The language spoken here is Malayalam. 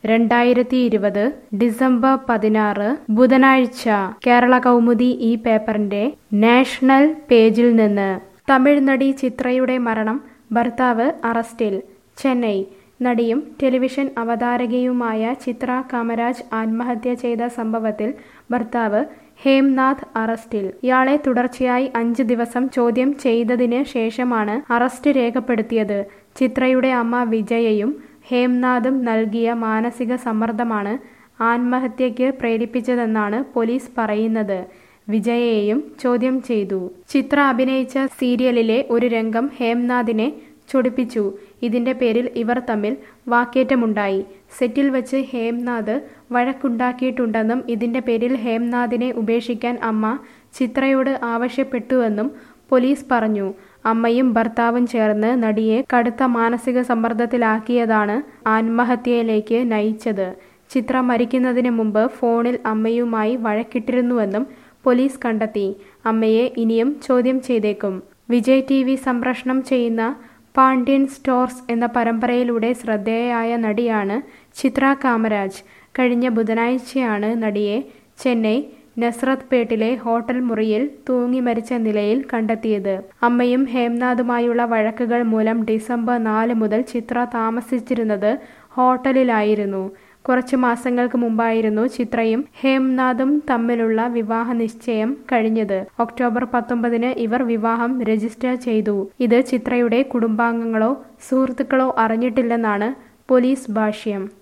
രണ്ടായിരത്തി ഇരുപത് ഡിസംബർ പതിനാറ് ബുധനാഴ്ച കേരള കൗമുദി ഈ പേപ്പറിന്റെ നാഷണൽ പേജിൽ നിന്ന് തമിഴ് നടി ചിത്രയുടെ മരണം ഭർത്താവ് അറസ്റ്റിൽ ചെന്നൈ നടിയും ടെലിവിഷൻ അവതാരകയുമായ ചിത്ര കാമരാജ് ആത്മഹത്യ ചെയ്ത സംഭവത്തിൽ ഭർത്താവ് ഹേംനാഥ് അറസ്റ്റിൽ ഇയാളെ തുടർച്ചയായി അഞ്ച് ദിവസം ചോദ്യം ചെയ്തതിന് ശേഷമാണ് അറസ്റ്റ് രേഖപ്പെടുത്തിയത് ചിത്രയുടെ അമ്മ വിജയയും ഹേംനാഥും നൽകിയ മാനസിക സമ്മർദ്ദമാണ് ആത്മഹത്യയ്ക്ക് പ്രേരിപ്പിച്ചതെന്നാണ് പോലീസ് പറയുന്നത് വിജയയെയും ചോദ്യം ചെയ്തു ചിത്ര അഭിനയിച്ച സീരിയലിലെ ഒരു രംഗം ഹേംനാഥിനെ ചൊടിപ്പിച്ചു ഇതിന്റെ പേരിൽ ഇവർ തമ്മിൽ വാക്കേറ്റമുണ്ടായി സെറ്റിൽ വെച്ച് ഹേംനാഥ് വഴക്കുണ്ടാക്കിയിട്ടുണ്ടെന്നും ഇതിന്റെ പേരിൽ ഹേംനാഥിനെ ഉപേക്ഷിക്കാൻ അമ്മ ചിത്രയോട് ആവശ്യപ്പെട്ടുവെന്നും പോലീസ് പറഞ്ഞു അമ്മയും ഭർത്താവും ചേർന്ന് നടിയെ കടുത്ത മാനസിക സമ്മർദ്ദത്തിലാക്കിയതാണ് ആത്മഹത്യയിലേക്ക് നയിച്ചത് ചിത്ര മരിക്കുന്നതിന് മുമ്പ് ഫോണിൽ അമ്മയുമായി വഴക്കിട്ടിരുന്നുവെന്നും പോലീസ് കണ്ടെത്തി അമ്മയെ ഇനിയും ചോദ്യം ചെയ്തേക്കും വിജയ് ടി വി സംപ്രേഷണം ചെയ്യുന്ന പാണ്ഡ്യൻ സ്റ്റോർസ് എന്ന പരമ്പരയിലൂടെ ശ്രദ്ധേയയായ നടിയാണ് ചിത്ര കാമരാജ് കഴിഞ്ഞ ബുധനാഴ്ചയാണ് നടിയെ ചെന്നൈ നസ്രത്ത് പേട്ടിലെ ഹോട്ടൽ മുറിയിൽ തൂങ്ങി മരിച്ച നിലയിൽ കണ്ടെത്തിയത് അമ്മയും ഹേംനാഥുമായുള്ള വഴക്കുകൾ മൂലം ഡിസംബർ നാല് മുതൽ ചിത്ര താമസിച്ചിരുന്നത് ഹോട്ടലിലായിരുന്നു കുറച്ചു മാസങ്ങൾക്ക് മുമ്പായിരുന്നു ചിത്രയും ഹേംനാഥും തമ്മിലുള്ള വിവാഹ നിശ്ചയം കഴിഞ്ഞത് ഒക്ടോബർ പത്തൊമ്പതിന് ഇവർ വിവാഹം രജിസ്റ്റർ ചെയ്തു ഇത് ചിത്രയുടെ കുടുംബാംഗങ്ങളോ സുഹൃത്തുക്കളോ അറിഞ്ഞിട്ടില്ലെന്നാണ് പോലീസ് ഭാഷ്യം